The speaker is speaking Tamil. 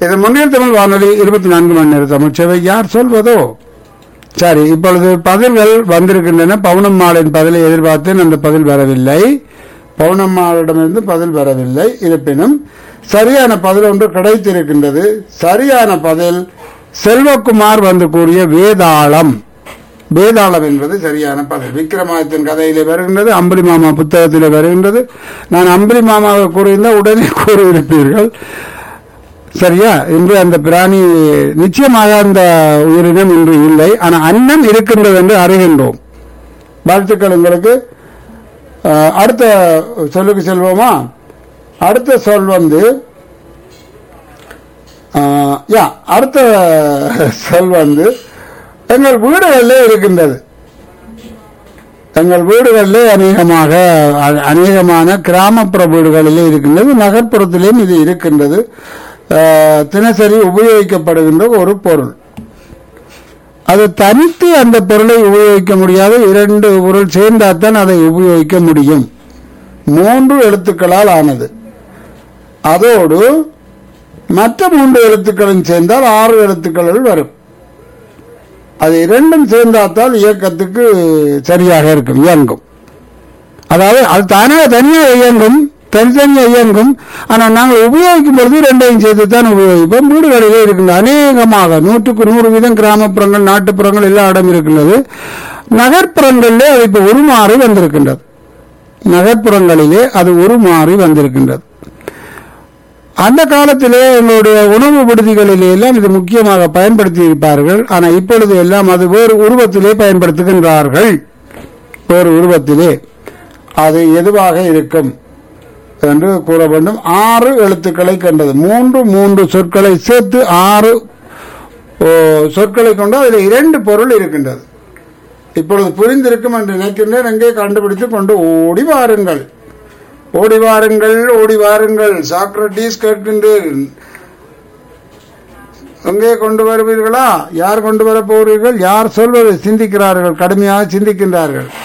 இது முன்னேற்ற தமிழ் வானொலி இருபத்தி நான்கு மணி நேர தமிழ்ச்சேவை யார் சொல்வதோ சரி இப்பொழுது பதில்கள் வந்திருக்கின்றன பவுனம்மாளின் பதிலை எதிர்பார்த்தேன் அந்த பதில் வரவில்லை பவுனம்மாளிடமிருந்து பதில் வரவில்லை இருப்பினும் சரியான பதில் ஒன்று கிடைத்திருக்கின்றது சரியான பதில் செல்வகுமார் வந்து கூறிய வேதாளம் வேதாளம் என்பது சரியான பதில் விக்ரமாதித்தன் கதையிலே வருகின்றது அம்புலி மாமா புத்தகத்திலே வருகின்றது நான் அம்புலி மாமாவை கூறியிருந்தால் உடனே கூறியிருப்பீர்கள் சரியா இன்று அந்த பிராணி நிச்சயமாக அந்த உயிரினம் இன்று இல்லை ஆனா அன்னம் இருக்கின்றது என்று அறிகின்றோம் வாழ்த்துக்கள் உங்களுக்கு அஹ், அடுத்த சொல்லுக்கு செல்வோமா அடுத்த சொல் வந்து அஹ், யா அடுத்த சொல் வந்து எங்கள் வீடுகளிலே இருக்கின்றது எங்கள் வீடுகளிலே அநேகமாக அ- அநேகமான கிராமப்புற வீடுகளிலே இருக்கின்றது நகர்ப்புறத்திலேயும் இது இருக்கின்றது அஹ், தினசரி உபயோகிக்கப்படுகின்ற ஒரு பொருள் அது தனித்து அந்த பொருளை உபயோகிக்க முடியாது இரண்டு பொருள் சேர்ந்தால்தான் அதை உபயோகிக்க முடியும் மூன்று எழுத்துக்களால் ஆனது அதோடு மற்ற மூன்று எழுத்துக்களும் சேர்ந்தால் ஆறு எழுத்துக்கள் வரும் அது இரண்டும் சேர்ந்தாத்தால் இயக்கத்துக்கு சரியாக இருக்கும் இயங்கும் அதாவது அது தானாக தனியாக இயங்கும் தனித்தனியாக இயங்கும் ஆனால் நாங்கள் உபயோகிக்கும் பொழுது ரெண்டையும் சேர்த்து தான் உபயோகிப்போம் வீடுகளிலே இருக்கின்ற அநேகமாக நூற்றுக்கு நூறு வீதம் கிராமப்புறங்கள் நாட்டுப்புறங்கள் எல்லா இடம் இருக்கின்றது நகர்ப்புறங்களிலே அது இப்போ உருமாறி வந்திருக்கின்றது நகர்ப்புறங்களிலே அது உருமாறி வந்திருக்கின்றது அந்த காலத்திலே எங்களுடைய உணவு விடுதிகளிலே எல்லாம் இது முக்கியமாக பயன்படுத்தி இருப்பார்கள் ஆனால் இப்பொழுது எல்லாம் அது வேறு உருவத்திலே பயன்படுத்துகின்றார்கள் வேறு உருவத்திலே அது எதுவாக இருக்கும் என்று கூற வேண்டும் ஆறு எழுத்துக்களை கண்டது மூன்று மூன்று சொற்களை சேர்த்து ஆறு ஓ, சொற்களை கொண்டு அதில் இரண்டு பொருள் இருக்கின்றது இப்பொழுது புரிந்திருக்கும் என்று நினைக்கின்றேன் எங்கே கண்டுபிடித்து கொண்டு ஓடி வாருங்கள் ஓடி வாருங்கள் ஓடி வாருங்கள் சாக்ரட்டீஸ் கேட்கின்றேன் எங்கே கொண்டு வருவீர்களா யார் கொண்டு வர போகிறீர்கள் யார் சொல்வது சிந்திக்கிறார்கள் கடுமையாக சிந்திக்கின்றார்கள்